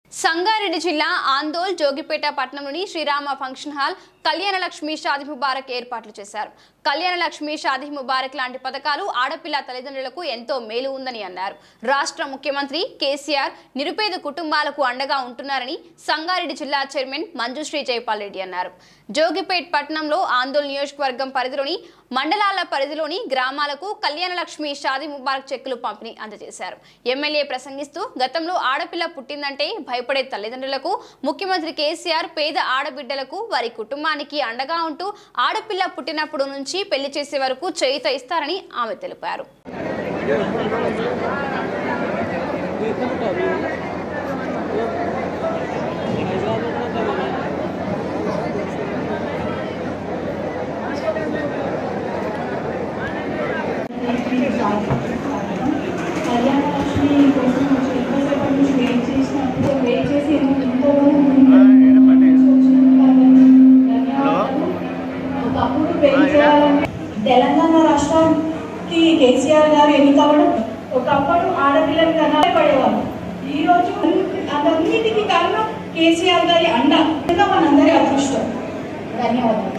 సంగారెడ్డి జిల్లా ఆందోల్ జోగిపేట పట్టణంలోని Srirama function hall కళ్యాణ లక్ష్మి షాది ముబారక్ ఏర్పాట్లు చేశారు కళ్యాణ లక్ష్మి షాది ముబారక్ లాంటి పథకాలు ఆడపిల్ల తల్లిదండ్రులకు ఎంతో మేలు ఉందని అన్నారు రాష్ట్ర ముఖ్యమంత్రి కేసీఆర్ నిరుపేద కుటుంబాలకు అండగా ఉంటున్నారని సంగారెడ్డి జిల్లా చైర్మన్ మంజుశ్రీ జైపాల్ రెడ్డి అన్నారు జోగిపేట్ పట్టణంలో ఆందోళ్ నియోజకవర్గం పరిధిలోని మండలాల పరిధిలోని గ్రామాలకు కళ్యాణ లక్ష్మి షాది ముబారక్ చెక్కులు పంపిణీ అందజేశారు ఎమ్మెల్యే ప్రసంగిస్తూ గతంలో ఆడపిల్ల పుట్టిందంటే భయపడే తల్లిదండ్రులకు ముఖ్యమంత్రి కేసీఆర్ పేద ఆడబిడ్డలకు వారి కుటుంబానికి అండగా ఉంటూ ఆడపిల్ల పుట్టినప్పుడు నుంచి పెళ్లి చేసే వరకు చేయుత ఇస్తారని ఆమె తెలిపారు కళ్యాణ లక్ష్మి కోసం వచ్చి ఎక్కువసేపటి నుంచి వెయిట్ చేసినప్పుడు వెయిట్ చేసి ఎంతో ధన్యవాదాలు ఒకప్పుడు పెళ్లి చేయాలంటే తెలంగాణ రాష్ట్రానికి కేసీఆర్ గారు ఎన్నికవడం ఒకప్పుడు ఆడపిల్లలు కన్నా పడేవారు ఈ రోజు అన్నిటికీ కారణం కేసీఆర్ గారి అండ ఇంకా మనందరి అదృష్టం ధన్యవాదాలు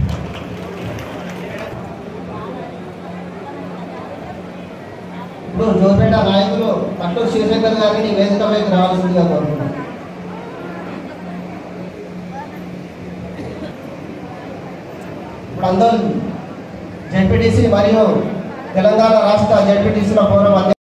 ఇప్పుడు జోపేట నాయకులు కట్టూరు శివశంకర్ గారిని వేదిక పైకి రావాల్సిందిగా కోరుతున్నాను ఇప్పుడు అందరూ జెడ్పీటీసీ మరియు తెలంగాణ రాష్ట్ర జెడ్పీటీసీల ఫోరం అధ్యక్షులు